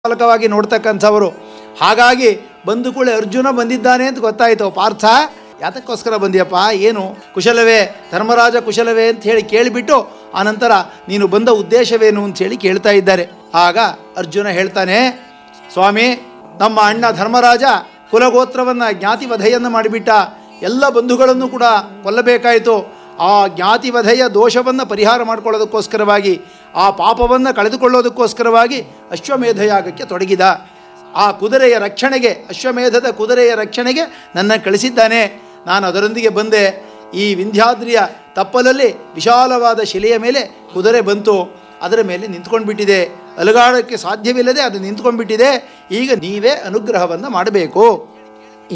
ಪಾಲಕವಾಗಿ ನೋಡ್ತಕ್ಕಂಥವರು ಹಾಗಾಗಿ ಬಂದು ಕೂಡ ಅರ್ಜುನ ಬಂದಿದ್ದಾನೆ ಅಂತ ಗೊತ್ತಾಯಿತು ಪಾರ್ಥ ಯಾತಕ್ಕೋಸ್ಕರ ಬಂದಿಯಪ್ಪ ಏನು ಕುಶಲವೇ ಧರ್ಮರಾಜ ಕುಶಲವೇ ಅಂತ ಹೇಳಿ ಕೇಳಿಬಿಟ್ಟು ಆನಂತರ ನೀನು ಬಂದ ಉದ್ದೇಶವೇನು ಅಂತ ಹೇಳಿ ಕೇಳ್ತಾ ಇದ್ದಾರೆ ಆಗ ಅರ್ಜುನ ಹೇಳ್ತಾನೆ ಸ್ವಾಮಿ ನಮ್ಮ ಅಣ್ಣ ಧರ್ಮರಾಜ ಕುಲಗೋತ್ರವನ್ನು ಜ್ಞಾತಿ ವಧೆಯನ್ನು ಮಾಡಿಬಿಟ್ಟ ಎಲ್ಲ ಬಂಧುಗಳನ್ನು ಕೂಡ ಕೊಲ್ಲಬೇಕಾಯಿತು ಆ ಜ್ಞಾತಿ ವಧೆಯ ದೋಷವನ್ನು ಪರಿಹಾರ ಮಾಡಿಕೊಳ್ಳೋದಕ್ಕೋಸ್ಕರವಾಗಿ ಆ ಪಾಪವನ್ನು ಕಳೆದುಕೊಳ್ಳೋದಕ್ಕೋಸ್ಕರವಾಗಿ ಅಶ್ವಮೇಧ ಯಾಗಕ್ಕೆ ತೊಡಗಿದ ಆ ಕುದುರೆಯ ರಕ್ಷಣೆಗೆ ಅಶ್ವಮೇಧದ ಕುದುರೆಯ ರಕ್ಷಣೆಗೆ ನನ್ನ ಕಳಿಸಿದ್ದಾನೆ ನಾನು ಅದರೊಂದಿಗೆ ಬಂದೆ ಈ ವಿಂಧ್ಯಾದ್ರಿಯ ತಪ್ಪಲಲ್ಲಿ ವಿಶಾಲವಾದ ಶಿಲೆಯ ಮೇಲೆ ಕುದುರೆ ಬಂತು ಅದರ ಮೇಲೆ ನಿಂತ್ಕೊಂಡ್ಬಿಟ್ಟಿದೆ ಅಲುಗಾಡೋಕ್ಕೆ ಸಾಧ್ಯವಿಲ್ಲದೆ ಅದು ನಿಂತ್ಕೊಂಡ್ಬಿಟ್ಟಿದೆ ಈಗ ನೀವೇ ಅನುಗ್ರಹವನ್ನು ಮಾಡಬೇಕು